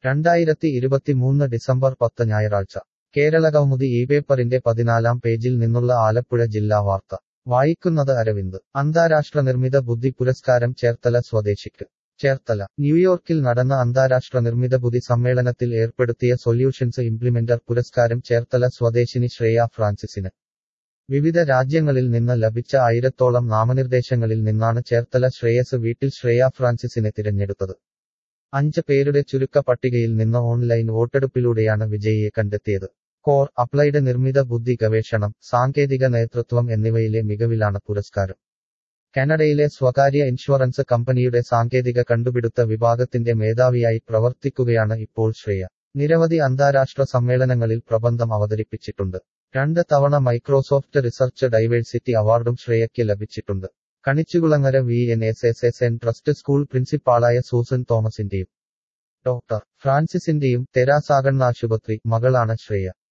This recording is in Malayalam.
രണ്ടായിരത്തി ഇരുപത്തിമൂന്ന് ഡിസംബർ പത്ത് ഞായറാഴ്ച കേരളകൗമുദി ഈ പേപ്പറിന്റെ പതിനാലാം പേജിൽ നിന്നുള്ള ആലപ്പുഴ ജില്ലാ വാർത്ത വായിക്കുന്നത് അരവിന്ദ് അന്താരാഷ്ട്ര നിർമ്മിത ബുദ്ധി പുരസ്കാരം ചേർത്തല സ്വദേശിക്ക് ചേർത്തല ന്യൂയോർക്കിൽ നടന്ന അന്താരാഷ്ട്ര നിർമ്മിത ബുദ്ധി സമ്മേളനത്തിൽ ഏർപ്പെടുത്തിയ സൊല്യൂഷൻസ് ഇംപ്ലിമെന്റർ പുരസ്കാരം ചേർത്തല സ്വദേശിനി ശ്രേയ ഫ്രാൻസിസിന് വിവിധ രാജ്യങ്ങളിൽ നിന്ന് ലഭിച്ച ആയിരത്തോളം നാമനിർദ്ദേശങ്ങളിൽ നിന്നാണ് ചേർത്തല ശ്രേയസ് വീട്ടിൽ ശ്രേയ ഫ്രാൻസിസിനെ തിരഞ്ഞെടുത്തത് അഞ്ച് പേരുടെ ചുരുക്ക പട്ടികയിൽ നിന്ന് ഓൺലൈൻ വോട്ടെടുപ്പിലൂടെയാണ് വിജയിയെ കണ്ടെത്തിയത് കോർ അപ്ലൈഡ് നിർമ്മിത ബുദ്ധി ഗവേഷണം സാങ്കേതിക നേതൃത്വം എന്നിവയിലെ മികവിലാണ് പുരസ്കാരം കാനഡയിലെ സ്വകാര്യ ഇൻഷുറൻസ് കമ്പനിയുടെ സാങ്കേതിക കണ്ടുപിടുത്ത വിഭാഗത്തിന്റെ മേധാവിയായി പ്രവർത്തിക്കുകയാണ് ഇപ്പോൾ ശ്രേയ നിരവധി അന്താരാഷ്ട്ര സമ്മേളനങ്ങളിൽ പ്രബന്ധം അവതരിപ്പിച്ചിട്ടുണ്ട് രണ്ട് തവണ മൈക്രോസോഫ്റ്റ് റിസർച്ച് ഡൈവേഴ്സിറ്റി അവാർഡും ശ്രേയയ്ക്ക് ലഭിച്ചിട്ടുണ്ട് Kanichukulangara V N S S S N trust school പ്രിൻസിപ്പാളായ സൂസൻ തോമസിന്റെയും ഡോക്ടർ ഫ്രാൻസിസിന്റെയും തെരാസാഗണ്ണ ആശുപത്രി മകളാണ് ശ്രേയ